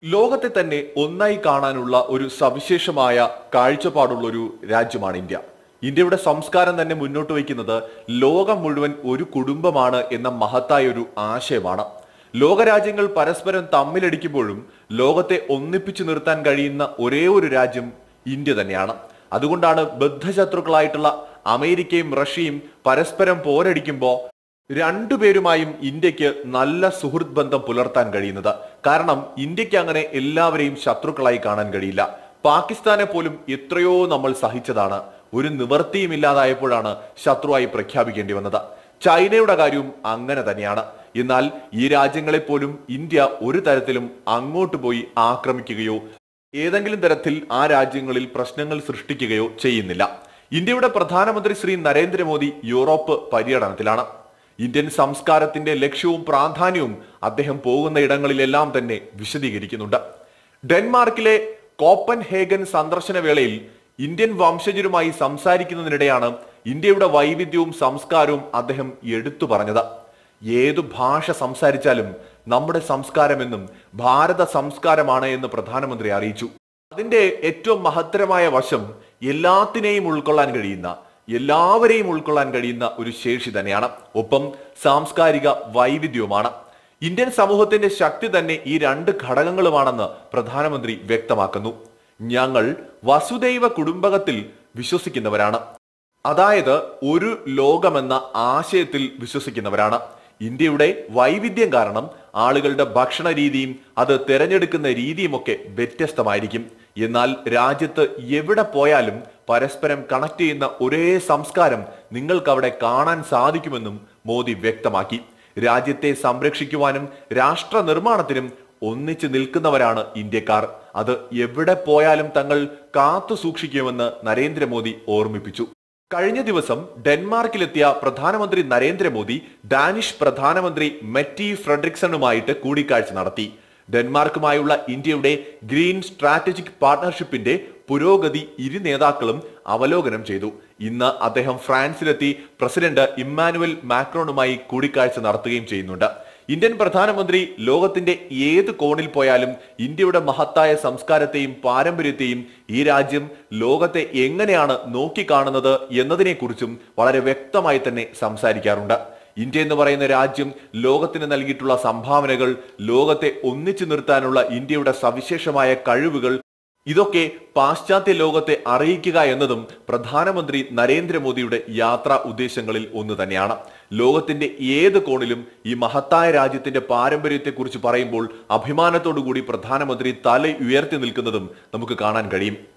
ലോകത്തെ തന്നെ ഒന്നായി കാണാനുള്ള ഒരു സവിശേഷമായ കാഴ്ചപ്പാടുള്ള ഒരു രാജ്യമാണ് ഇന്ത്യ ഇന്ത്യയുടെ സംസ്കാരം തന്നെ മുന്നോട്ട് വയ്ക്കുന്നത് ലോകം മുഴുവൻ ഒരു കുടുംബമാണ് എന്ന മഹത്തായ ഒരു ആശയമാണ് ലോകരാജ്യങ്ങൾ പരസ്പരം തമ്മിലടിക്കുമ്പോഴും ലോകത്തെ ഒന്നിപ്പിച്ചു നിർത്താൻ കഴിയുന്ന ഒരേ ഒരു രാജ്യം ഇന്ത്യ തന്നെയാണ് അതുകൊണ്ടാണ് ബദ്ധശത്രുക്കളായിട്ടുള്ള അമേരിക്കയും റഷ്യയും പരസ്പരം പോരടിക്കുമ്പോൾ രണ്ടുപേരുമായും ഇന്ത്യക്ക് നല്ല സുഹൃത്ത് ബന്ധം പുലർത്താൻ കഴിയുന്നത് കാരണം ഇന്ത്യക്ക് അങ്ങനെ എല്ലാവരെയും ശത്രുക്കളായി കാണാൻ കഴിയില്ല പാകിസ്ഥാനെ പോലും എത്രയോ നമ്മൾ സഹിച്ചതാണ് ഒരു നിവർത്തിയും ഇല്ലാതായപ്പോഴാണ് ശത്രുവായി പ്രഖ്യാപിക്കേണ്ടി വന്നത് ചൈനയുടെ കാര്യവും അങ്ങനെ തന്നെയാണ് എന്നാൽ ഈ രാജ്യങ്ങളെ പോലും ഇന്ത്യ ഒരു തരത്തിലും അങ്ങോട്ട് പോയി ആക്രമിക്കുകയോ ഏതെങ്കിലും തരത്തിൽ ആ രാജ്യങ്ങളിൽ പ്രശ്നങ്ങൾ സൃഷ്ടിക്കുകയോ ചെയ്യുന്നില്ല ഇന്ത്യയുടെ പ്രധാനമന്ത്രി ശ്രീ നരേന്ദ്രമോദി യൂറോപ്പ് പര്യടനത്തിലാണ് ഇന്ത്യൻ സംസ്കാരത്തിന്റെ ലക്ഷ്യവും പ്രാധാന്യവും അദ്ദേഹം പോകുന്ന ഇടങ്ങളിലെല്ലാം തന്നെ വിശദീകരിക്കുന്നുണ്ട് ഡെൻമാർക്കിലെ കോപ്പൻ ഹേഗൻ സന്ദർശന വേളയിൽ ഇന്ത്യൻ വംശജരുമായി സംസാരിക്കുന്നതിനിടെയാണ് ഇന്ത്യയുടെ വൈവിധ്യവും സംസ്കാരവും അദ്ദേഹം എടുത്തു പറഞ്ഞത് ഏതു ഭാഷ സംസാരിച്ചാലും നമ്മുടെ സംസ്കാരമെന്നും ഭാരത സംസ്കാരമാണ് എന്ന് പ്രധാനമന്ത്രി അറിയിച്ചു അതിന്റെ ഏറ്റവും മഹത്തരമായ വശം എല്ലാത്തിനെയും ഉൾക്കൊള്ളാൻ കഴിയുന്ന എല്ലാവരെയും ഉൾക്കൊള്ളാൻ കഴിയുന്ന ഒരു ശേഷി തന്നെയാണ് ഒപ്പം സാംസ്കാരിക വൈവിധ്യവുമാണ് ഇന്ത്യൻ സമൂഹത്തിന്റെ ശക്തി തന്നെ ഈ രണ്ട് ഘടകങ്ങളുമാണെന്ന് പ്രധാനമന്ത്രി വ്യക്തമാക്കുന്നു ഞങ്ങൾ വസുദൈവ കുടുംബകത്തിൽ വിശ്വസിക്കുന്നവരാണ് അതായത് ഒരു ലോകമെന്ന ആശയത്തിൽ വിശ്വസിക്കുന്നവരാണ് ഇന്ത്യയുടെ വൈവിധ്യം കാരണം ആളുകളുടെ ഭക്ഷണ രീതിയും അത് തിരഞ്ഞെടുക്കുന്ന രീതിയുമൊക്കെ വ്യത്യസ്തമായിരിക്കും എന്നാൽ രാജ്യത്ത് എവിടെ പോയാലും പരസ്പരം കണക്ട് ചെയ്യുന്ന ഒരേ സംസ്കാരം നിങ്ങൾക്ക് അവിടെ കാണാൻ സാധിക്കുമെന്നും മോദി വ്യക്തമാക്കി രാജ്യത്തെ സംരക്ഷിക്കുവാനും രാഷ്ട്ര നിർമ്മാണത്തിനും ഒന്നിച്ചു നിൽക്കുന്നവരാണ് ഇന്ത്യക്കാർ അത് എവിടെ പോയാലും തങ്ങൾ കാത്തു സൂക്ഷിക്കുമെന്ന് നരേന്ദ്രമോദി ഓർമ്മിപ്പിച്ചു കഴിഞ്ഞ ദിവസം ഡെൻമാർക്കിലെത്തിയ പ്രധാനമന്ത്രി നരേന്ദ്രമോദി ഡാനിഷ് പ്രധാനമന്ത്രി മെറ്റി ഫ്രെഡറിക്സണുമായിട്ട് കൂടിക്കാഴ്ച നടത്തി ഡെൻമാർക്കുമായുള്ള ഇന്ത്യയുടെ ഗ്രീൻ സ്ട്രാറ്റജിക് പാർട്ണർഷിപ്പിന്റെ പുരോഗതി ഇരു നേതാക്കളും അവലോകനം ചെയ്തു ഇന്ന് അദ്ദേഹം ഫ്രാൻസിലെത്തി പ്രസിഡന്റ് ഇമ്മാനുവൽ മാക്രോണുമായി കൂടിക്കാഴ്ച നടത്തുകയും ചെയ്യുന്നുണ്ട് ഇന്ത്യൻ പ്രധാനമന്ത്രി ലോകത്തിന്റെ ഏത് കോണിൽ പോയാലും ഇന്ത്യയുടെ മഹത്തായ സംസ്കാരത്തെയും പാരമ്പര്യത്തെയും ഈ രാജ്യം ലോകത്തെ എങ്ങനെയാണ് നോക്കിക്കാണുന്നത് എന്നതിനെക്കുറിച്ചും വളരെ വ്യക്തമായി തന്നെ സംസാരിക്കാറുണ്ട് ഇന്ത്യ എന്ന് പറയുന്ന രാജ്യം ലോകത്തിന് നൽകിയിട്ടുള്ള സംഭാവനകൾ ലോകത്തെ ഒന്നിച്ചു നിർത്താനുള്ള ഇന്ത്യയുടെ സവിശേഷമായ കഴിവുകൾ ഇതൊക്കെ പാശ്ചാത്യ ലോകത്തെ അറിയിക്കുക എന്നതും പ്രധാനമന്ത്രി നരേന്ദ്രമോദിയുടെ യാത്രാ ഉദ്ദേശങ്ങളിൽ ഒന്ന് തന്നെയാണ് ലോകത്തിന്റെ ഏത് കോണിലും ഈ മഹത്തായ രാജ്യത്തിന്റെ പാരമ്പര്യത്തെക്കുറിച്ച് പറയുമ്പോൾ അഭിമാനത്തോടു കൂടി പ്രധാനമന്ത്രി തല ഉയർത്തി നിൽക്കുന്നതും നമുക്ക് കാണാൻ കഴിയും